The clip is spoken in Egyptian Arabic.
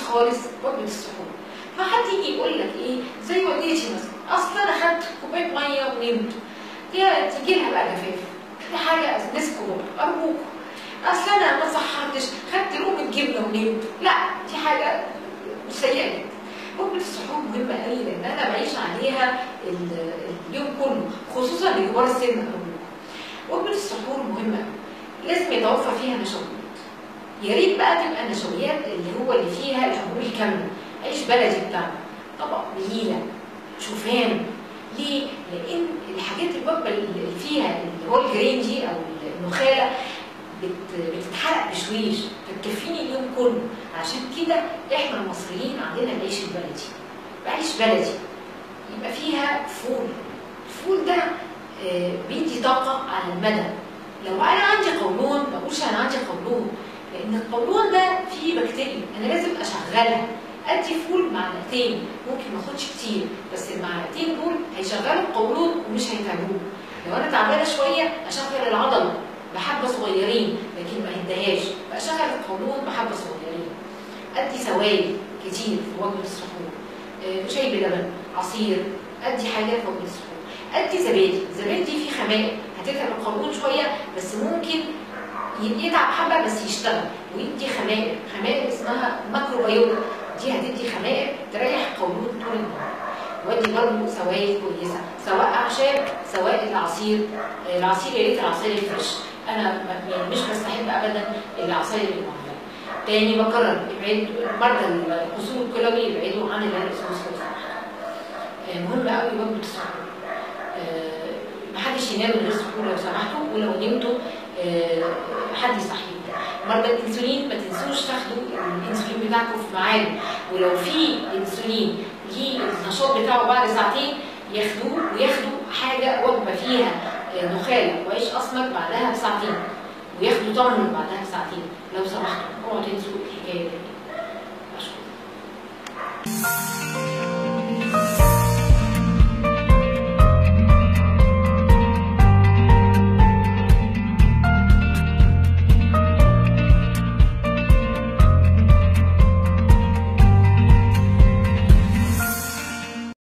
خالص وجبه السحور فحد يجي يقول لك ايه زي والدتي مثلا اصل انا خدت كوبايه ميه ونمت دي تيجي لها بقى جفاف دي حاجه نسكوا ارجوكم اصل انا ما سحرتش خدت لقمه جبنه ونمت لا دي حاجه سيئه جدا وجبه السحور مهمه قوي لان انا بعيش عليها ال- اليوم كله خصوصا لكبار السن ارجوكم وجبه السحور مهمه قوي لازم يتوفر فيها نشويات يا ريت بقى تبقى نشويات اللي هو اللي فيها الحبوب الكامله عيش بلدي بتاعنا طبق بليله شوفان ليه؟ لان الحاجات الوجبه اللي فيها اللي هو الجرين دي او النخاله بت- بتتحرق بشويش فتكفيني اليوم كله عشان كده احنا المصريين عندنا العيش البلدي عيش بلدي يبقى فيها فول الفول ده آه، بيدي طاقه على المدى لو انا عندي قولون ما بقولش انا عندي قولون لان القولون ده فيه بكتيريا انا لازم اشغلها ادي فول معلقتين ممكن ما اخدش كتير بس المعلقتين دول هيشغلوا القولون ومش هيتعبوه لو انا تعبانه شويه اشغل العضله بحبه صغيرين لكن ما هدهاش فاشغل القولون بحبه صغيرين ادي سوائل كتير في وجبه السحور آه، شاي بلبن عصير ادي حاجه في وجبه السحور ادي زبادي زبادي فيه خمائر هتتعب القولون شويه بس ممكن ي- يتعب حبه بس يشتغل ويدي خمائر خمائر اسمها ماكروبيوتا دي هتدي خمائر تريح القولون طول النهار ودي برضه سوائل كويسه سواء اعشاب سواء العصير العصير يا ريت العصير الفريش انا م- يعني مش بستحب ابدا العصاير المعلبه تاني بكرر ابعد مرضى القصور الكلوي يبعدوا عن الرئيس لو سمحتوا مهم قوي وجبه السحور آه، محدش ينام من غير سحور لو سمحتوا ولو نمتوا آه، حد يصحيكم مرضى الانسولين ما تنسوش تاخدوا الانسولين بتاعكم في ميعاده ولو في انسولين ليه النشاط بتاعه بعد ساعتين ياخدوه وياخدوا حاجه وجبه فيها آه، نخاله وعيش اسمر بعدها بساعتين وياخدوا تمر بعدها بساعتين لو سمحتوا اوعوا تنسوا الحكايه دي اشكرك